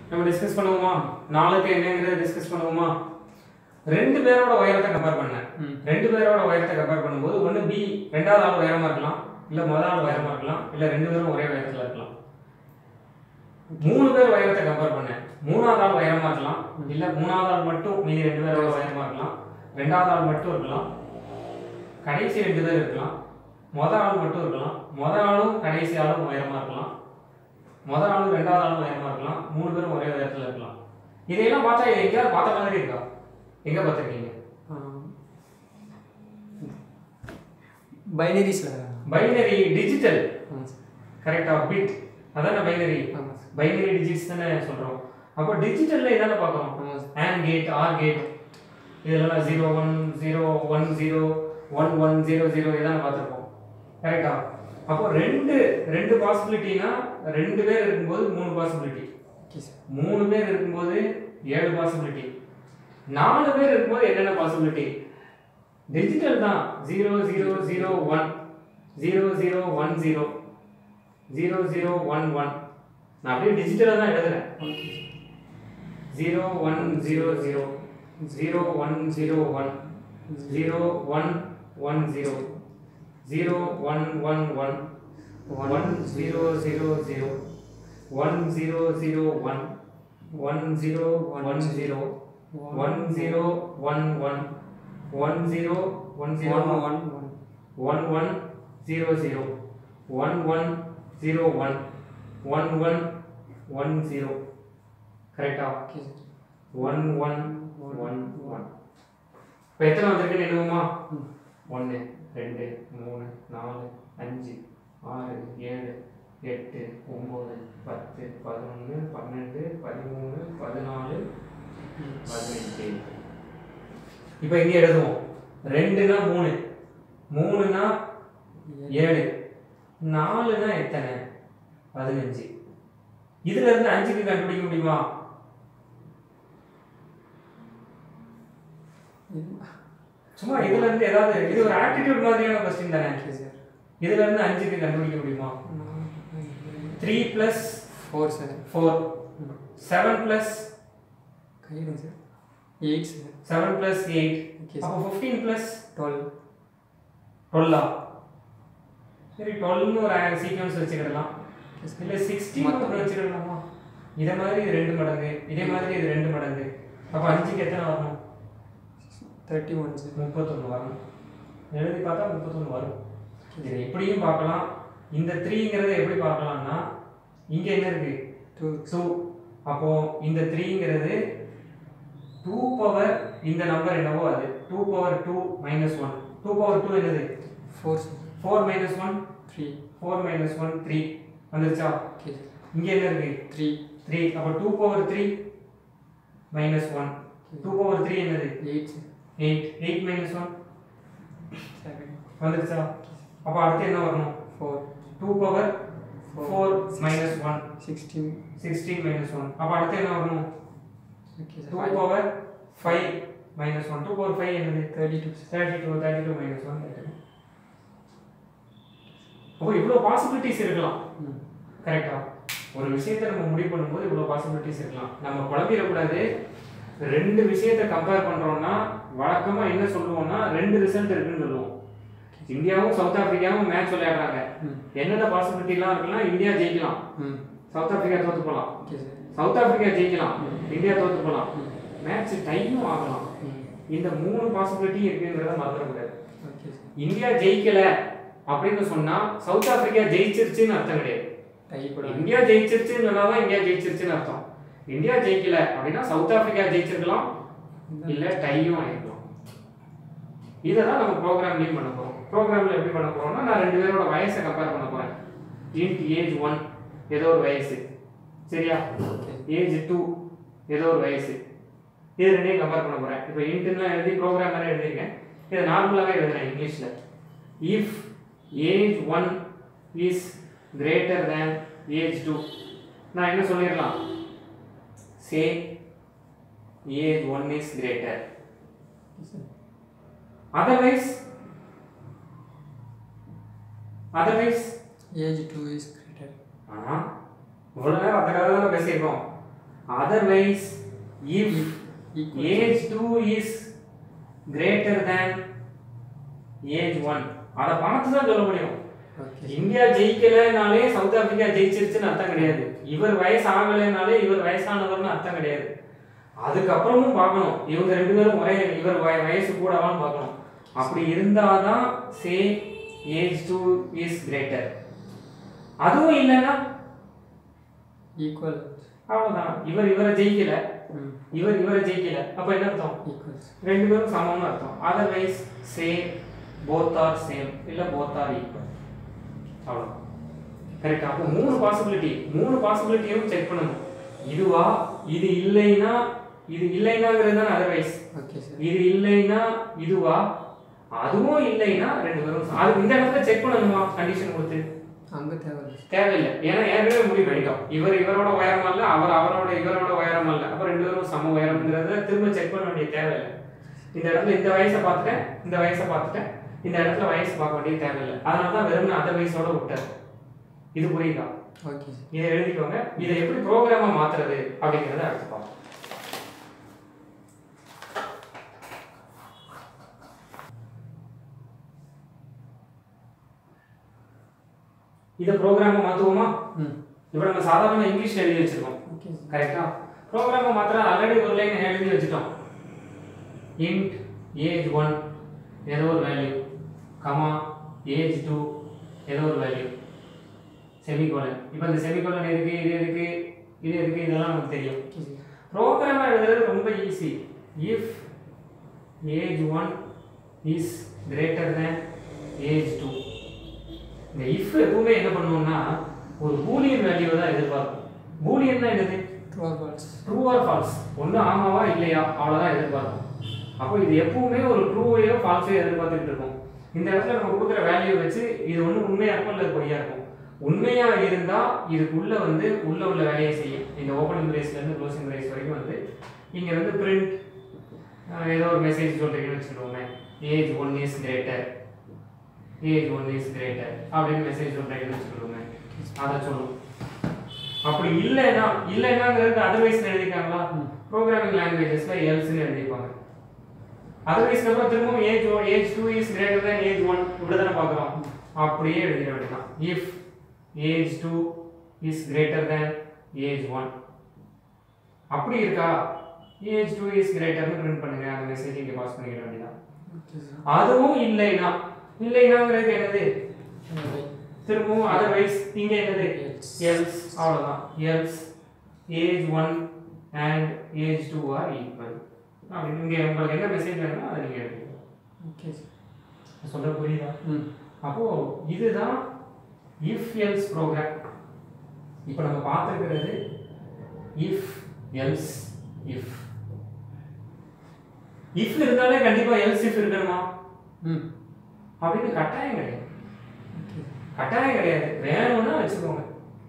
நம்ம டிஸ்கஸ் பண்ணுவோமா நாலுக்கு என்னங்கிறத டிஸ்கஸ் பண்ணுவோமா ரெண்டு பேரோட உயரத்தை கம்பேர் பண்ணேன் ம். ரெண்டு பேரோட உயரத்தை கம்பேர் பண்ணும்போது ஒன்று பி ரெண்டாவது ஆள் உயரமா இருக்கலாம் இல்ல முதல் ஆள் உயரமா இருக்கலாம் இல்ல ரெண்டு பேரும் ஒரே உயரத்துல இருக்கலாம் மூணு பேர் உயரத்தை கம்பேர் பண்ணேன் மூணாவது ஆள் உயரமா இருக்கலாம் இல்ல மூணாவது ஆள் மட்டும் மீதி ரெண்டு பேரோட உயரமா இருக்கலாம் ரெண்டாவது ஆள் மட்டும் இருக்கலாம் கடைசி ரெண்டு பேர் இருக்கலாம் முத ஆள் மட்டும் இருக்கலாம் முத ஆளும் கடைசி ஆளும் உயரமா இருக்கலாம் முத ஆளும் ரெண்டாவது ஆளும் உயரமா இருக்கலாம் மூணு பேரும் ஒரே உயரத்துல இருக்கலாம் இதையெல்லாம் பார்த்தா இது எங்கேயாவது பார்த்த மாதிரி இருக்கா எங்க பார்த்துருக்கீங்க பைனரிஸில் பைனரி டிஜிட்டல் ஆமாம் சார் கரெக்டா பிட் அதானே பைனரி ஆமாம் சார் பைனரி டிஜிட்ஸ் தானே சொல்றோம் அப்போ டிஜிட்டல்ல இதானே பார்க்குறோம் ஆமாம் sir AND gate OR gate இதெல்லாம் zero one zero one zero one one zero zero இதானே பார்த்துருப்போம் கரெக்டா அப்போ ரெண்டு ரெண்டு பாசிபிலிட்டினா ரெண்டு பேர் இருக்கும்போது மூணு பாசிபிலிட்டி ஓகே சார் மூணு பேர் இருக்கும்போது ஏழு பாசிபிலிட்டி நாலு பேர் இருக்கும்போது என்னென்ன பாசிபிலிட்டி டிஜிட்டல் தான் zero zero zero one zero zero one zero zero zero one one நான் அப்படியே டிஜிட்டலாக தான் எழுதுறேன் okay zero one zero zero zero one zero one zero one one zero zero one one one one zero zero zero one zero zero one one zero one zero one zero one one one zero one zero one one one one one zero zero one one zero one one one one zero கரெக்டா okay sir one one one one இப்போ எத்தனை வந்திருக்குன்னு எண்ணுவோமா ம். ஒன்று ரெண்டு மூணு நாலு அஞ்சு ஆறு ஏழு எட்டு ஒம்பது பத்து பதினொன்று பன்னெண்டு பதிமூணு பதினாலு பதினெட்டு இப்போ இங்கே எழுதுவோம் ரெண்டுனா மூணு மூணுனா ஏழு நாலுனா எத்தனை பதினஞ்சு இதுல இருந்து அஞ்சுக்கு கண்டுபிடிக்க முடியுமா சும்மா இதுல இருந்து ஏதாவது இது ஒரு ஆப்டிடியூட் மாதிரியான கொஸ்டின் தானே ஓகே சார் இதுல இருந்து அஞ்சுக்கு கண்டுபிடிக்க முடியுமா three plus four sir four seven plus கையிடுங்க sir eight sir seven plus eight okay அப்போ சார் ஃபிஃப்டீன் பிளஸ் டுவெல் டுவெல்லா சரி டுவெல்னு ஒரு சீக்வன்ஸ் வச்சுக்கிடலாம் ஓகே சார் இல்ல சிக்ஸ்டீன் மொத்தம். வச்சுக்கிடலாமா இதை மாதிரி இது ரெண்டு மடங்கு இதே மாதிரி இது ரெண்டு மடங்கு அப்போ அஞ்சுக்கு எத்தனை வரணும் தேர்ட்டி ஒன் சார் முப்பத்தொன்று வரணும் எழுதி பார்த்தா முப்பத்தொன்று வரும் இதை இப்படியும் பார்க்கலாம் இந்த த்ரீங்கிறத எப்படி பார்க்கலாம்னா இங்க என்ன இருக்கு டூ டூ அப்போ இந்த த்ரீங்கிறது டூ பவர் இந்த நம்பர் என்னவோ அது two power two minus one two power two என்னது four sir four minus one three four minus one three வந்துருச்சா ஓகே சார் இங்க என்ன இருக்கு த்ரீ த்ரீ அப்போ two power three minus one two power three என்னது eight sir eight eight minus one seven வந்துருச்சா அப்போ அடுத்து என்ன வரணும் four two power four minus one sixteen sixteen minus one அப்போ அடுத்து என்ன வரணும் okay two sir power five minus one two power five என்னது thirty two sir thirty two thirty two minus one அப்போ இவ்வளோ பாசிபிலிட்டிஸ் இருக்கலாம் ம் கரெக்டா ஒரு விஷயத்தை நம்ம முடிவு பண்ணும்போது இவ்வளோ பாசிபிலிட்டிஸ் இருக்கலாம் நம்ம குழம்பிடக்கூடாது ரெண்டு விஷயத்தை கம்பேர் பண்றோம்னா வழக்கமா என்ன சொல்லுவோம்னா ரெண்டு ரிசல்ட் இருக்குன்னு சொல்லுவோம் இந்தியாவும் சவுத் ஆப்பிரிக்காவும் மேட்ச் விளையாடுறாங்க ம் என்னென்ன பாசிபிலிட்டிலாம் இருக்குன்னா இந்தியா ஜெயிக்கலாம் ம் சவுத் ஆப்பிரிக்கா தோத்து போகலாம் ஓகே சார் சவுத் ஆப்பிரிக்கா ஜெயிக்கலாம் இந்தியா தோத்து போகலாம் ம் மேட்ச் டைமும் ஆகலாம் ம் இந்த மூணு பாசிபிலிட்டி இருக்குங்கிறத மறந்துடக்கூடாது ஓகே சார் இந்தியா ஜெயிக்கல அப்படின்னு சொன்னா சவுத் ஆப்பிரிக்கா ஜெயிச்சிருச்சுன்னு அர்த்தம் கிடையாது டை கூட இந்தியா ஜெயிச்சிருச்சுன்னு சொன்னாதான் இந்தியா ஜெயிச்சிருச்சுன்னு அர்த்தம் இந்தியா ஜெயிக்கல அப்படின்னா சவுத் ஆப்பிரிக்கா ஜெயிச்சிருக்கலாம் இல்ல டையும் ஆயிருக்கலாம் இதை தான் நம்ம ப்ரோக்ராம்லயும் பண்ண போறோம் ப்ரோக்ராம்ல எப்படி பண்ண போறோம்னா நான் ரெண்டு பேரோட வயசை கம்பேர் பண்ண போறேன் இன்ட் ஏஜ் ஒன் ஏதோ ஒரு வயசு சரியா ஓகே ஏஜ் டூ ஏதோ ஒரு வயசு இது ரெண்டையும் கம்பேர் பண்ண போறேன் இப்போ இன்ட்லாம் எழுதி ப்ரோக்ராம் மாதிரி எழுதிருக்கேன் இதை நார்மலாகவே எழுதுறேன் இங்கிலீஷ்ல if age one is greater than age two நான் என்ன சொல்லிடலாம் say age one is greater sir otherwise otherwise age two is greater ஆனா இவ்வளவு நேரம் அந்த கதை தானே பேசியிருக்கோம் otherwise if Equal. Age two is greater than age one அதை பார்த்து தான் சொல்ல முடியும் ஓகே இந்தியா ஜெயிக்கலைனாலே சவுத் ஆப்பிரிக்கா ஜெயிச்சிருச்சுன்னு அர்த்தம் கிடையாது இவர் வயசு ஆகலைனாலே இவர் வயசானவர்னு அர்த்தம் கிடையாது அதுக்கப்புறமும் பார்க்கணும் இவங்க ரெண்டு பேரும் ஒரே இவர் வய- வயசு கூடவான்னு பார்க்கணும் அப்படி இருந்தாதான் say age two is greater அதுவும் இல்லைன்னா ஈக்குவல் அவ்வளவுதான் இவர் இவரை ஜெயிக்கல ம் இவர் இவரை ஜெயிக்கல அப்ப என்ன அர்த்தம் ஈக்குவல் ரெண்டு பேரும் சமம்னு அர்த்தம் otherwise same both are same இல்ல போத் ஆர் ஈக்குவல் அவ்வளவுதான் கரெக்டா அப்போ மூணு பாசிபிலிட்டி மூணு பாசிபிலிட்டியும் செக் பண்ணணும் இதுவா இது இல்லைன்னா இது இல்லைன்னாங்கிறது தான் அதர்வைஸ் ஓகே சார் இது இல்லைன்னா இதுவா அதுவும் இல்லைன்னா ரெண்டு பேரும் ச- அது இந்த இடத்துல செக் பண்ணணுமா கண்டிஷன் கொடுத்து அங்கே தேவையில்லை தேவையில்லை ஏன்னா ஏற்கனவே முடிவு பண்ணிட்டோம் இவர் இவரோட உயரம் அல்ல அவர் அவரோட இவரோட உயரம் அல்ல அப்ப ரெண்டு பேரும் சம உயரம்ங்கிறத திரும்ப செக் பண்ண வேண்டிய தேவையில்லை இந்த இடத்துல இந்த வயசை பார்த்துட்டேன் இந்த வயசை பார்த்துட்டேன் இந்த இடத்துல வயசு பார்க்க வேண்டிய தேவையில்லை அதனால தான் வெறும் அந்த வயசோட விட்டார் இது புரியுதா ஓகே சார் இதை எழுதிக்கோங்க இதை எப்படி ப்ரோக்ராமா மாத்துறது அப்படிங்கிறத அடுத்து பார்ப்போம் இதை ப்ரோக்ராமா மாத்துவோமா ம் இப்போ நம்ம சாதாரண இங்கிலீஷ்ல எழுதி வச்சிருக்கோம் ஓகே சார் கரெக்டா ப்ரோக்ராமை மாத்திரம் ஆல்ரெடி ஒரு லைன் எழுதி வச்சுட்டோம் இன்ட் ஏஜ் ஒன் ஏதோ ஒரு வேல்யூ கமா ஏஜ் டூ ஏதோ ஒரு வேல்யூ செமிகோலன் இப்போ இந்த செமிகோலன் எதுக்கு இது எதுக்கு இது எதுக்கு இதெல்லாம் நமக்கு தெரியும் ஓகே சார் ப்ரோக்ராமை எழுதுறது ரொம்ப easy if age one is greater than age two இந்த இஃப் எப்பவுமே என்ன பண்ணுவோம்னா ஒரு பூலியன் வேல்யூவை தான் எதிர்பார்க்கும் பூலியன் என்னது true or false true or false ஒன்று ஆமாவா இல்லையா அவ்வளோதான் எதிர்பார்க்கும் அப்போ இது எப்பவுமே ஒரு ட்ரூவையோ ஃபால்ஸையோ எதிர்பார்த்துக்கிட்டு இருக்கும் இந்த இடத்துல நம்ம கொடுக்குற வேல்யூ வச்சு இது ஒன்று உண்மையா இருக்கும் இல்லை பொய்யா இருக்கும் உண்மையா இருந்தா இதுக்குள்ள வந்து உள்ள உள்ள வேலையை செய்யும் இந்த ஓப்பனிங் பிரேஸ்ல இருந்து க்ளோசிங் பிரேஸ் வரைக்கும் வந்து இங்க வந்து பிரிண்ட் ஏதோ ஒரு மெசேஜ் சொல்றீங்கன்னு வச்சுக்கோங்க age one is greater age one is greater அப்படின்னு மெசேஜ் சொல்றீங்கன்னு வச்சுக்கோங்க அதை சொல்லும் அப்படி இல்லைன்னா இல்லைன்னாங்கிறது அதர்வைஸ் எழுதிருக்காங்களா ப்ரோக்ராமிங் லாங்குவேஜஸ்ல எல்ஸ்னு எழுதிருப்பாங்க அதர்வைஸ்க்கு அப்புறம் திரும்பவும் age age two is greater than age one இப்படி தானே பார்க்குறோம் அப்படியே எழுதிட வேண்டியதான் if age two is greater than age one அப்படி இருக்கா ஏஜ் டூ இஸ் கிரேட்டர்னு பிரிண்ட் பண்ணுங்க அந்த மெசேஜ் இங்கே பாஸ் பண்ணிக்கிட வேண்டியதான் ஓகே சார் அதுவும் இல்லைன்னா இல்லைன்னாங்கிறது என்னது திரும்பவும் அதர்வைஸ் இங்க என்னது Else. எல்ஸ் அவ்வளவுதான் else age one and age two are equal அப்படின்னு இங்க உங்களுக்கு என்ன மெசேஜ் வேணுமோ அதை நீங்க எடுத்துக்கலாம் ஓகே சார் சொல்ற புரியுதா ம் அப்போ இதுதான் இஃப் எல்ஸ் ப்ரோக்ராம் இப்போ நம்ம பார்த்துருக்கிறது இஃப் எல்ஸ் இஃப் இஃப் இருந்தாலே கண்டிப்பா எல்ஸ் இஃப் இருக்கணுமா ம் அப்படின்னு கட்டாயம் கிடையாது ஓகே கட்டாயம் கிடையாது வேணும்னா வச்சுக்கோங்க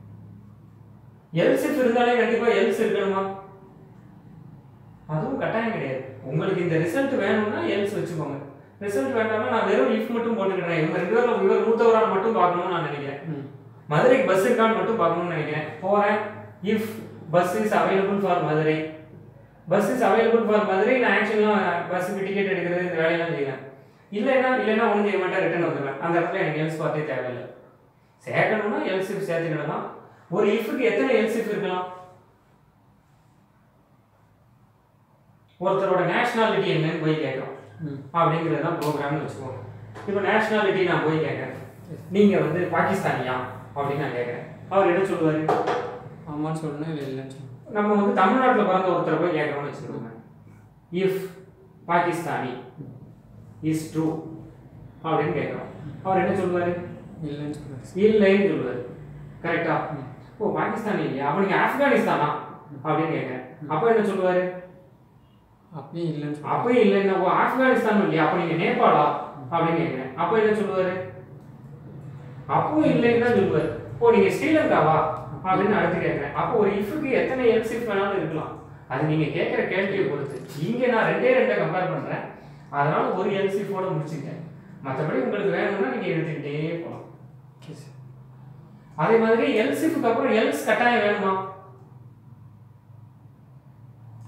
எல்ஸ் இஃப் இருந்தாலே கண்டிப்பா எல்ஸ் இருக்கணுமா அதுவும் கட்டாயம் கிடையாது உங்களுக்கு இந்த ரிசல்ட் வேணும்னா எல்ஸ் வச்சுக்கோங்க ரிசல்ட் வேண்டாம்னா நான் வெறும் இஃப் மட்டும் போட்டுக்கிறேன் இவங்க ரெண்டு பேரும் இவர் மூத்தவரால் மட்டும் பார்க்கணும்னு நான் நினைக்கிறேன் ம் மதுரைக்கு பஸ் இருக்கான்னு மட்டும் பார்க்கணும்னு நினைக்கிறேன் போறேன் if bus is available for Madurai bus is available for Madurai நான் ஆக்சுவலாக பஸ்ஸுக்கு டிக்கெட் எடுக்கிறது இந்த வேலையெல்லாம் செய்வேன் இல்லைன்னா இல்லைன்னா ஒன்றும் செய்ய மாட்டேன் ரிட்டர்ன் வந்துடுவேன் அந்த இடத்துல எனக்கு எல்ஸ் பார்த்தே தேவையில்லை சேர்க்கணும்னா எல்ஸ் இஃப் சேர்த்துக்கிடலாம் ஒரு இஃப்க்கு எத்தனை எல்ஸ் இஃப் இருக்கலாம் ஒருத்தரோட நேஷனாலிட்டி என்னன்னு போய் கேட்குறோம் ம் அப்படிங்கிறது தான் ப்ரோக்ராம்னு வச்சுக்கோங்க இப்போ நேஷனாலிட்டி நான் போய் கேட்குறேன் நீங்கள் வந்து பாகிஸ்தானியா அப்படின்னு நான் கேட்குறேன் அவர் என்ன சொல்லுவார் ஆமான்னு சொல்லணும் இல்லை இல்லைன்னு சொல்லணும் நம்ம வந்து தமிழ்நாட்டில் பிறந்த ஒருத்தரை போய் கேட்குறோம்னு வச்சுக்கோங்க இஃப் பாகிஸ்தானி இஸ் ட்ரூ அப்படின்னு கேட்குறோம் அவர் என்ன சொல்லுவார் இல்லைன்னு சொல்லுவார் இல்லைன்னு சொல்லுவார் கரெக்டா ம். ஓ பாகிஸ்தானி இல்லையா அப்போ நீங்கள் ஆப்கானிஸ்தானா அப்படின்னு கேட்குறேன் அப்போ என்ன சொல்லுவார் அப்பயும் இல்லைன்னு சொல்லுவார் அப்பயும் இல்லைன்னா ஓ ஆப்கானிஸ்தான் இல்லையா அப்போ நீங்கள் நேபாளா அப்படின்னு கேட்குறேன் அப்போ என்ன சொல்லுவார் அப்பவும் இல்லைன்னு தான் சொல்லுவார் ஓ நீங்கள் ஸ்ரீலங்காவா அப்படின்னு அடுத்து கேட்குறேன் அப்போ ஒரு இஃப்க்கு எத்தனை எல்ஸ் இஃப் வேணாலும் இருக்கலாம் அது நீங்கள் கேட்குற கேள்வியை பொறுத்து இங்கே நான் ரெண்டே ரெண்டை கம்பேர் பண்ணுறேன் அதனால ஒரு எல்ஸ் இஃபோட முடிச்சுட்டேன் மற்றபடி உங்களுக்கு வேணும்னா நீங்கள் எடுத்துக்கிட்டே போகலாம் ஓகே சார் அதே மாதிரி எல்ஸ் இஃப்க்கு அப்புறம் எல்ஸ் கட்டாயம் வேணுமா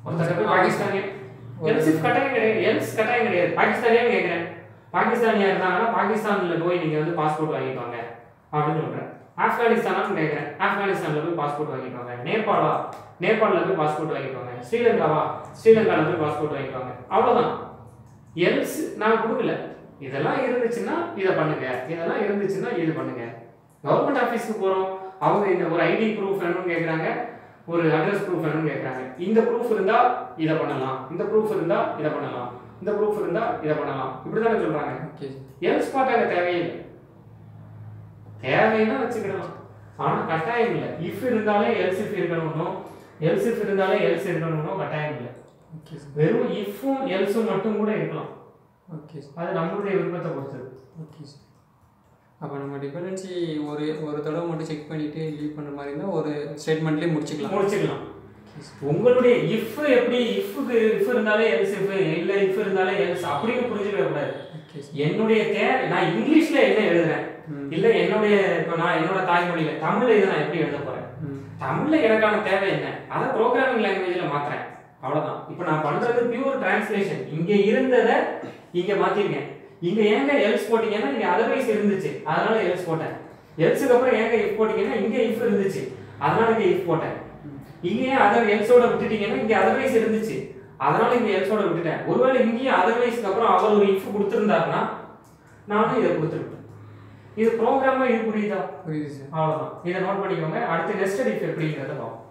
ஒருத்தர் போய் பாகிஸ்தானிய எல்சிஃப் கட்டாயம் கிடையாது எல்ஸ் கட்டாயம் கிடையாது பாகிஸ்தானியா கேட்குறேன் பாகிஸ்தானியா இருந்தாங்கன்னா பாகிஸ்தான்ல போய் நீங்க வந்து பாஸ்போர்ட் வாங்கிக்கோங்க அப்படின்னு சொல்றேன் ஆப்கானிஸ்தானான்னு கேட்குறேன் ஆப்கானிஸ்தான்ல போய் பாஸ்போர்ட் வாங்கிக்கோங்க நேபாளா நேபாளில் போய் பாஸ்போர்ட் வாங்கிக்கோங்க ஸ்ரீலங்காவா ஸ்ரீலங்காவில் போய் பாஸ்போர்ட் வாங்கிக்கோங்க அவ்வளோதான் எல்ஸ் நான் கொடுக்கல இதெல்லாம் இருந்துச்சுன்னா இதை பண்ணுங்க இதெல்லாம் இருந்துச்சுன்னா இது பண்ணுங்க கவர்மெண்ட் ஆஃபீஸ்க்கு போகிறோம் அவங்க இந்த ஒரு ஐடி ப்ரூஃப் வேணும்னு கேட்குறாங்க ஒரு அட்ரஸ் ப்ரூஃப் வேணும்னு கேட்குறாங்க இந்த ப்ரூஃப் இருந்தால் இதை பண்ணலாம் இந்த ப்ரூஃப் இருந்தால் இதை பண்ணலாம் இந்த ப்ரூஃப் இருந்தால் இதை பண்ணலாம் இப்படி தானே சொல்கிறாங்க ஓகே எல்ஸ் பாட்டாங்க தேவையில்லை தேவைன்னா வச்சுக்கிடலாம் ஆனால் கட்டாயம் இல்லை இஃப் இருந்தாலே எல்ஸ் இஃப் இருக்கணும்னோ எல்ஸ் இஃப் இருந்தாலே எல்ஸ் இருக்கணும்னோ கட்டாயம் இல்லை ஓகே சார் வெறும் இஃப்பும் எல்ஸும் மட்டும் கூட இருக்கலாம் ஓகே சார் அது நம்மளுடைய விருப்பத்தை பொறுத்தது ஓகே சார் அப்போ நம்ம டிபெண்டன்சி ஒரு ஒரு தடவை மட்டும் செக் பண்ணிவிட்டு லீவ் பண்ணுற மாதிரி இருந்தால் ஒரு ஸ்டேட்மெண்ட்லேயே முடிச்சுக்கலாம் முடிச்சுக்கலாம் உங்களுடைய இஃப் எப்படி இஃப்க்கு இஃப் இருந்தாலே எல்ஸ் இஃப் இல்ல இஃப் இருந்தாலே எல்ஸ் அப்படின்னு புரிஞ்சுக்க கூடாது ஓகே சார் என்னுடைய தேவை நான் இங்கிலீஷ்ல என்ன எழுதுறேன் ம் இல்ல என்னுடைய இப்போ நான் என்னோட தாய்மொழியில தமிழ்ல இதை நான் எப்படி எழுத போறேன் ம் தமிழ்ல எனக்கான தேவை என்ன அதை ப்ரோக்ராமிங் லாங்குவேஜ்ல மாத்துறேன் அவ்வளவுதான் இப்போ நான் பண்றது பியூர் டிரான்ஸ்லேஷன் இங்க இருந்ததை இங்க மாத்திருக்கேன் இங்க ஏங்க எல்ஸ் போட்டீங்கன்னா இங்க அதர்வைஸ் இருந்துச்சு அதனால எல்ஸ் போட்டேன் எல்ஸுக்கு அப்புறம் ஏங்க இஃப் போட்டீங்கன்னா இங்க இஃப் இருந்துச்சு அதனால இங்க இஃப் போட்டேன் இங்க ஏன் அதர் எல்ஸோட விட்டுட்டீங்கன்னா இங்க அதர்வைஸ் இருந்துச்சு அதனால இங்க எல்ஸோட விட்டுட்டேன் ஒருவேளை இங்கேயும் அதர்வைஸ்க்கு அப்புறம் அவர் ஒரு இஃப் கொடுத்துருந்தாருன்னா நானும் இதை கொடுத்துருப்பேன் இது ப்ரோக்ராமா இது புரியுதா புரியுது சார் அவ்வளவுதான் இதை நோட் பண்ணிக்கோங்க அடுத்து நெஸ்டட் இஃப் எப்படிங்கிறத பார்ப்போம்